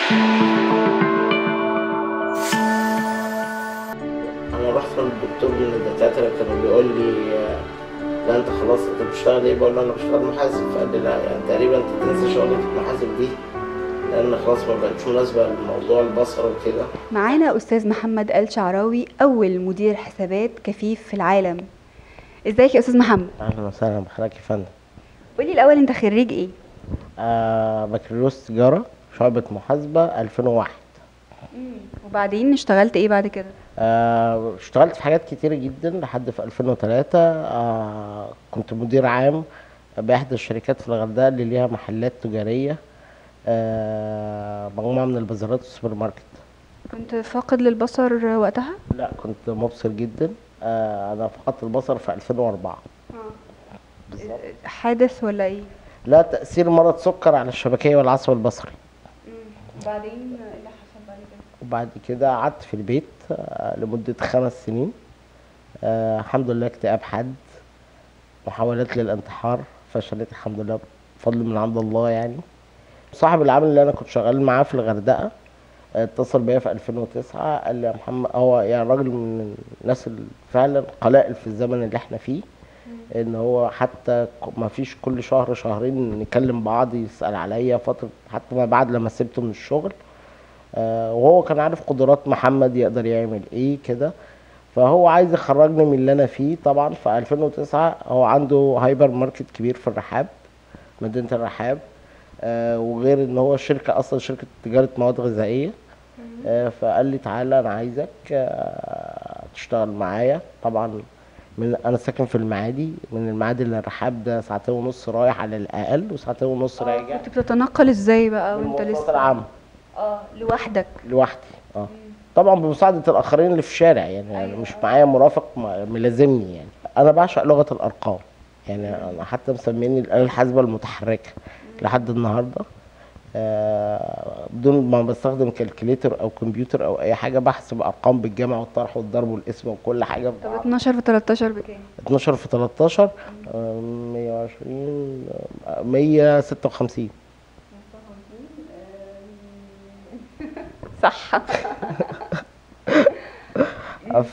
انا رحت للدكتور من الدكاتره كانوا بيقول لي آه، لا انت خلاص انت بتشتغل ايه بقول له انا بشتغل محاسب فقال لي لا يعني تقريبا انت تنسى شغلة المحاسب دي لان خلاص ما بقتش مناسبه لموضوع البصر وكده معانا أستاذ محمد آل شعراوي أول مدير حسابات كفيف في العالم ازيك يا أستاذ محمد اهلا وسهلا بحضرتك يا فندم قولي الأول أنت خريج إيه؟ آه بكالوريوس تجاره شعبة محاسبة 2001 وبعدين اشتغلت إيه بعد كده؟ آه اشتغلت في حاجات كتيرة جدا لحد في 2003 آه كنت مدير عام بإحدى الشركات في الغردقة اللي ليها محلات تجارية آه مجموعة من البازارات والسوبر ماركت كنت فاقد للبصر وقتها؟ لا كنت مبصر جدا آه انا فقدت البصر في 2004 بالظبط حادث ولا إيه؟ لا تأثير مرض سكر على الشبكية والعصب البصري وبعدين إيه اللي حصل بعد كده؟ وبعد كده قعدت في البيت آه لمدة خمس سنين آه الحمد لله اكتئاب حاد محاولات للانتحار فشلت الحمد لله بفضل من عند الله يعني صاحب العمل اللي انا كنت شغال معاه في الغردقة آه، اتصل بيا في 2009 قال لي يا محمد هو يعني راجل من الناس اللي فعلا قلائل في الزمن اللي احنا فيه ان هو حتى ك- ما فيش كل شهر شهرين نكلم بعض يسأل عليا فترة حتى ما بعد لما سبته من الشغل آه، وهو كان عارف قدرات محمد يقدر يعمل ايه كده فهو عايز يخرجني من اللي انا فيه طبعا في 2009 هو عنده هايبر ماركت كبير في الرحاب مدينة الرحاب آه، وغير ان هو شركة اصلا شركة تجارة مواد غذائية آه، فقال لي تعالى انا عايزك آه، تشتغل معايا طبعا من انا ساكن في المعادي من المعادي للرحاب ده ساعتين ونص رايح على الاقل وساعتين ونص راجع كنت بتتنقل ازاي بقى وانت بالمواصلات لسه العامة اه لوحدك لوحدي اه طبعا بمساعدة الآخرين اللي في الشارع يعني, يعني مش معايا مرافق م- ملازمني يعني أنا بعشق لغة الأرقام يعني أنا حتى مسميني الآلة الحاسبة المتحركة لحد النهاردة آه بدون ما بستخدم كالكوليتر أو كمبيوتر أو أي حاجة بحسب أرقام بالجمع والطرح والضرب والقسم وكل حاجة طب 12 في 13 بكام؟ 12 في 13 آه، 120 آه، 156 صح ف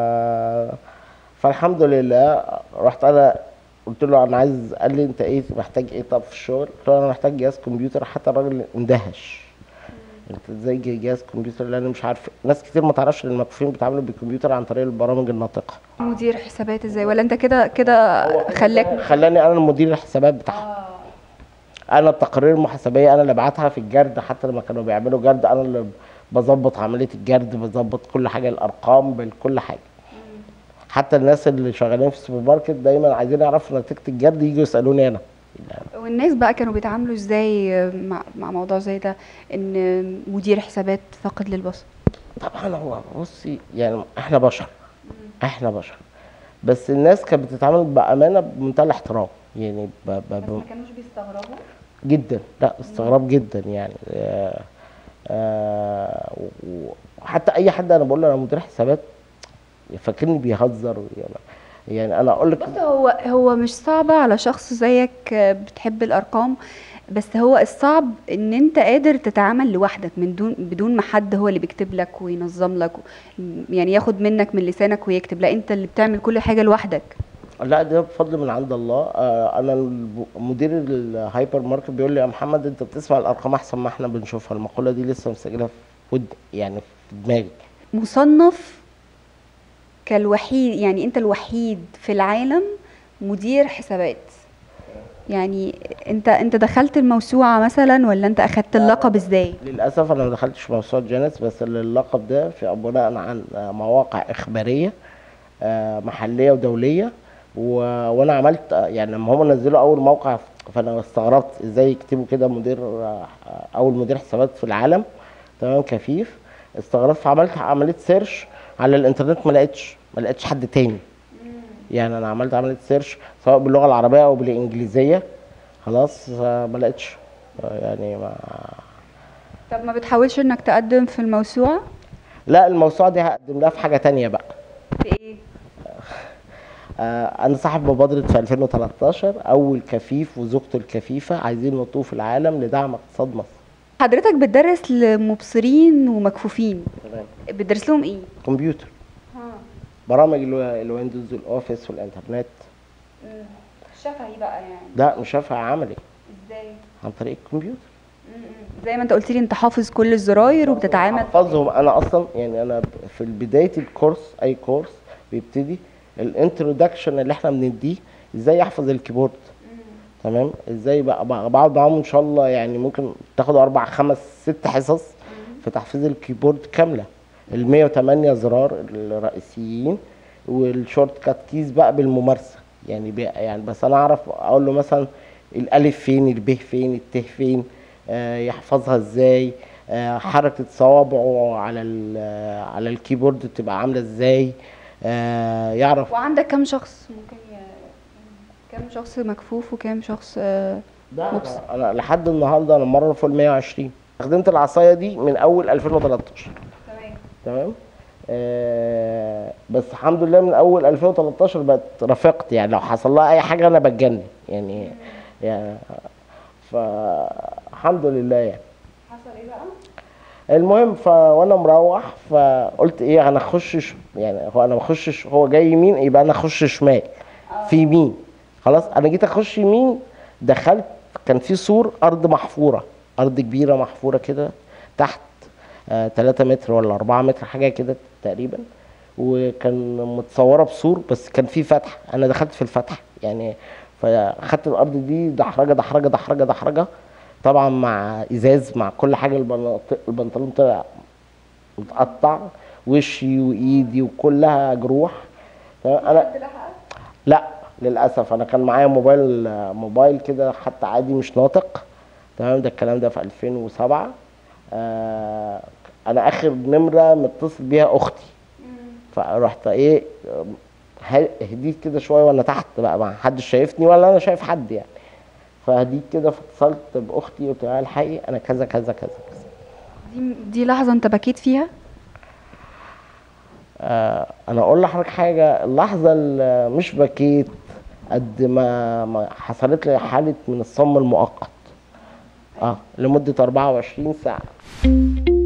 فالحمد لله رحت انا قلت له انا عايز قال لي انت ايه محتاج ايه طب في الشغل قلت له انا محتاج جهاز كمبيوتر حتى الراجل اندهش انت ازاي جي- جهاز كمبيوتر لان أنا مش عارف ناس كتير ما تعرفش ان المكفوفين بيتعاملوا بالكمبيوتر عن طريق البرامج الناطقه مدير حسابات ازاي ولا انت كده كده خلاك خلاني انا المدير الحسابات بتاعها انا التقارير المحاسبيه انا اللي بعتها في الجرد حتى لما كانوا بيعملوا جرد انا اللي بظبط عمليه الجرد بظبط كل حاجه الارقام بكل حاجه حتى الناس اللي شغالين في السوبر ماركت دايما عايزين يعرفوا نتيجه الجرد يجوا يسالوني انا والناس بقى كانوا بيتعاملوا ازاي مع, مع موضوع زي ده ان مدير حسابات فاقد للبصر طبعا هو بصي يعني احنا بشر احنا بشر بس الناس كانت بتتعامل بامانه بمنتهى الاحترام يعني ب ب ب كانوش بيستغربوا جدا لا استغراب جدا يعني آه آه و- وحتى اي حد انا بقول له انا مدير حسابات فاكرني بيهزر يعني يعني انا اقول لك بص هو هو مش صعبة على شخص زيك بتحب الارقام بس هو الصعب ان انت قادر تتعامل لوحدك من دون بدون ما حد هو اللي بيكتب لك وينظم لك يعني ياخد منك من لسانك ويكتب لا انت اللي بتعمل كل حاجة لوحدك لا ده بفضل من عند الله آه انا الب- مدير الهايبر ماركت بيقول لي يا محمد انت بتسمع الارقام احسن ما احنا بنشوفها المقوله دي لسه مسجلها في ود يعني في دماغي مصنف كالوحيد يعني انت الوحيد في العالم مدير حسابات يعني انت انت دخلت الموسوعة مثلا ولا انت اخدت اللقب ازاي للاسف انا ما دخلتش موسوعه جانس بس اللقب ده في بناء عن آه، مواقع اخباريه آه، محليه ودوليه و... وانا عملت آه، يعني لما هم نزلوا اول موقع فانا استغربت ازاي يكتبوا كده مدير آه، اول مدير حسابات في العالم تمام كفيف استغربت فعملت عمليه سيرش على الانترنت ما لقيتش ما لقيتش حد تاني يعني انا عملت عمليه سيرش سواء باللغه العربيه او بالانجليزيه خلاص آه، ما لقيتش آه، يعني ما طب ما بتحاولش انك تقدم في الموسوعة لا الموسوعة دي هقدم لها في حاجة تانية بقى في ايه آه أنا صاحب مبادرة في 2013 أول كفيف وزوجته الكفيفة عايزين نطوف العالم لدعم اقتصاد مصر حضرتك بتدرس لمبصرين ومكفوفين تمام بتدرس لهم ايه كمبيوتر برامج الو- الويندوز والاوفيس والانترنت شفهي بقى يعني ده مش شافها عملي ازاي عن طريق الكمبيوتر زي ما انت قلت لي انت حافظ كل الزراير وبتتعامل احفظهم انا اصلا يعني انا ب- في بدايه الكورس اي كورس بيبتدي الانترودكشن اللي احنا بنديه ازاي احفظ الكيبورد تمام ازاي بقى بقى- بقعد معاهم ان شاء الله يعني ممكن تاخدوا اربع خمس ست حصص في تحفيظ الكيبورد كامله ال 108 زرار الرئيسيين والشورت كات كيز بقى بالممارسه يعني بي يعني بس انا اعرف اقول له مثلا الالف فين الب فين الت فين آه يحفظها ازاي آه حركه صوابعه على ال- على الكيبورد بتبقى عامله ازاي آه يعرف وعندك كم شخص ممكن ي... كم شخص مكفوف وكم شخص آه، ده مبسط. أنا- انا لحد النهارده انا مره فوق ال 120 استخدمت العصايه دي من اول 2013 تمام تمام آه بس الحمد لله من اول 2013 بقت رفقت يعني لو حصل لها اي حاجه انا بتجنن يعني يعني فالحمد لله يعني حصل ايه بقى المهم ف وانا مروح فقلت ايه انا اخش ش- يعني هو انا ما اخشش هو جاي يمين يبقى انا اخش شمال في يمين خلاص انا جيت اخش يمين دخلت كان في سور ارض محفوره ارض كبيره محفوره كده تحت 3 متر ولا 4 متر حاجه كده تقريبا وكان متصوره بسور بس كان في فتح انا دخلت في الفتح يعني فاخدت الارض دي دحرجه دحرجه دحرجه دحرجه طبعا مع ازاز مع كل حاجه البناط- البنطلون طلع متقطع وشي وايدي وكلها جروح تمام؟ انا لا للاسف انا كان معايا موبايل موبايل كده حتى عادي مش ناطق تمام ده الكلام ده في 2007 آه انا اخر نمره متصل بيها اختي فرحت ايه ه- هديت كده شويه وانا تحت بقى ما حدش شايفني ولا انا شايف حد يعني فهديت كده فاتصلت باختي قلت لها الحقي انا كذا كذا كذا كذا دي دي لحظه انت بكيت فيها آه انا اقول لحضرتك حاجه اللحظه اللي مش بكيت قد ما, ما حصلت لي حاله من الصم المؤقت اه لمده 24 ساعه